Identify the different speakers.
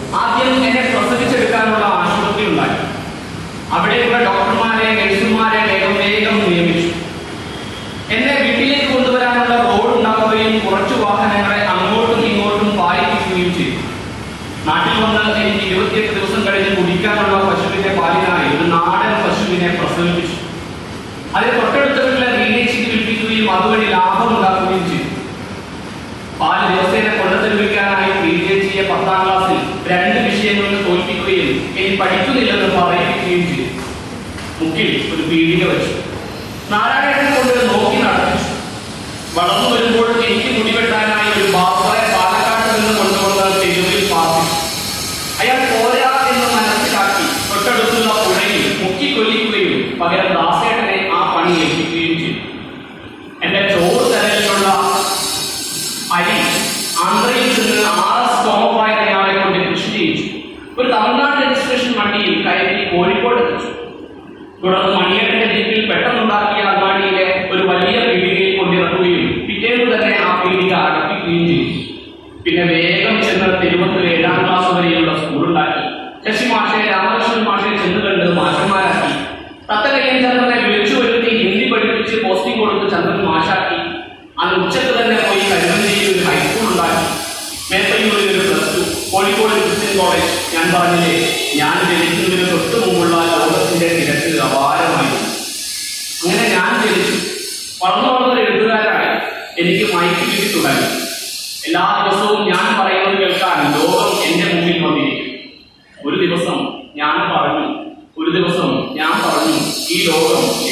Speaker 1: ആദ്യം എന്നെ പ്രസവിച്ചെടുക്കാനുള്ള ആശുപത്രി ഉണ്ടായി അവിടെയുള്ള ഡോക്ടർമാരെ നഴ്സുമാരെ വേഗം വേഗം നിയമിച്ചു എന്നെ വീട്ടിലേക്ക് കൊണ്ടുവരാനുള്ള റോഡ് ഉണ്ടാക്കുകയും കുറച്ചു വാഹനങ്ങളെ അങ്ങോട്ടും ഇങ്ങോട്ടും പായിപ്പിക്കുകയും ചെയ്തു നാട്ടിൽ വന്ന് എനിക്ക് ഇരുപത്തിയെട്ട് ദിവസം കഴിഞ്ഞ് കുടിക്കാനുള്ള പശുവിന്റെ പാലിനായി ഒരു നാടൻ പശുവിനെ പ്രസവിപ്പിച്ചു അതിന് തൊട്ടടുത്തുള്ള വീടേച്ചിക്ക് വിൽപ്പിക്കുകയും അതുവഴി ലാഭം ഉണ്ടാക്കുകയും ചെയ്തു പാല് ദിവസേന കൊണ്ടുതരുവിക്കാനായി വീടേച്ചിയെ പത്താം ക്ലാസ്സിൽ രണ്ട് വിഷയങ്ങളിൽ തോൽപ്പിക്കുകയും ഇനി പഠിക്കുന്നില്ലെന്ന് പറയിപ്പിക്കുകയും ചെയ്തു മുക്കിൽ ഒരു പീഡിക വെച്ചു നാരായണനെ കൊണ്ട് നോക്കി നടത്തിച്ചു വളർന്നു വരുമ്പോൾ എനിക്ക് മുടിവെട്ടാനായി ഒരു ബാബറെ പാലക്കാട്ട് നിന്ന് കൊണ്ടുവന്ന് തെരുവിൽ പാർപ്പിച്ചു അയാൾ പോരാ എന്ന് മനസ്സിലാക്കി തൊട്ടടുത്തുള്ള പുഴയിൽ മുക്കിക്കൊല്ലിക്കുകയും പകരം ദാസേട്ടനെ ആ പണി ഏൽപ്പിക്കുകയും ചെയ്തു എന്റെ ചോറ് തരലിലുള്ള അരി ആന്ധ്രയിൽ നിന്ന് ആർ എസ് കോമപ്പായനയാളെ കൊണ്ട് കൃഷി ചെയ്യിച്ചു ഒരു തമിഴ്നാട് രജിസ്ട്രേഷൻ വണ്ടിയിൽ കയറ്റി കോഴിക്കോട് എത്തിച്ചു തുടർന്ന് മണിയേട്ടന്റെ ജീപ്പിൽ പെട്ടെന്നുണ്ടാക്കിയ അങ്ങാടിയിലെ ഒരു വലിയ പീടികയിൽ കൊണ്ടിറക്കുകയും പിറ്റേന്ന് തന്നെ ആ പീടിക അടപ്പിക്കുകയും ചെയ്തു പിന്നെ വേഗം ചെന്ന് തിരുവത്തിൽ ഏഴാം ക്ലാസ് വരെയുള്ള സ്കൂളുണ്ടാക്കി ശശി മാഷെ രാമകൃഷ്ണൻ മാഷെ ചെന്ന് കണ്ട് മാഷന്മാരാക്കി തത്തകയ്യൻ ചന്ദ്രനെ വിളിച്ചു വരുത്തി ഹിന്ദി പഠിപ്പിച്ച് പോസ്റ്റിംഗ് കൊടുത്ത് ചന്ദ്രൻ മാഷാക്കി അന്ന് ഉച്ചക്ക് തന്നെ പോയി കരുവഞ്ചേരിയിൽ ഒരു ഹൈസ്കൂൾ ഉണ്ടാക്കി മേപ്പയ്യൂരിൽ ഒരു plus two Kozhikode Christian college ഞാൻ പറഞ്ഞില്ലേ ഞാൻ ജനിക്കുന്നതിന് തൊട്ട് മുമ്പുള്ള ലോകത്തിന്റെ തിരക്ക് അപാരമായിരുന്നു അങ്ങനെ ഞാൻ ജനിച്ചു വളർന്നു വളർന്നൊരു എഴുത്തുകാരായി എനിക്ക് മയക്കി കിട്ടി തുടങ്ങി എല്ലാ ദിവസവും ഞാൻ പറയുന്നത് കേൾക്കാൻ ലോകം എന്റെ മുമ്പിൽ വന്നിരിക്കും ഒരു ദിവസം ഞാൻ പറഞ്ഞു ഒരു ദിവസം ഞാൻ പറഞ്ഞു ഈ ലോകം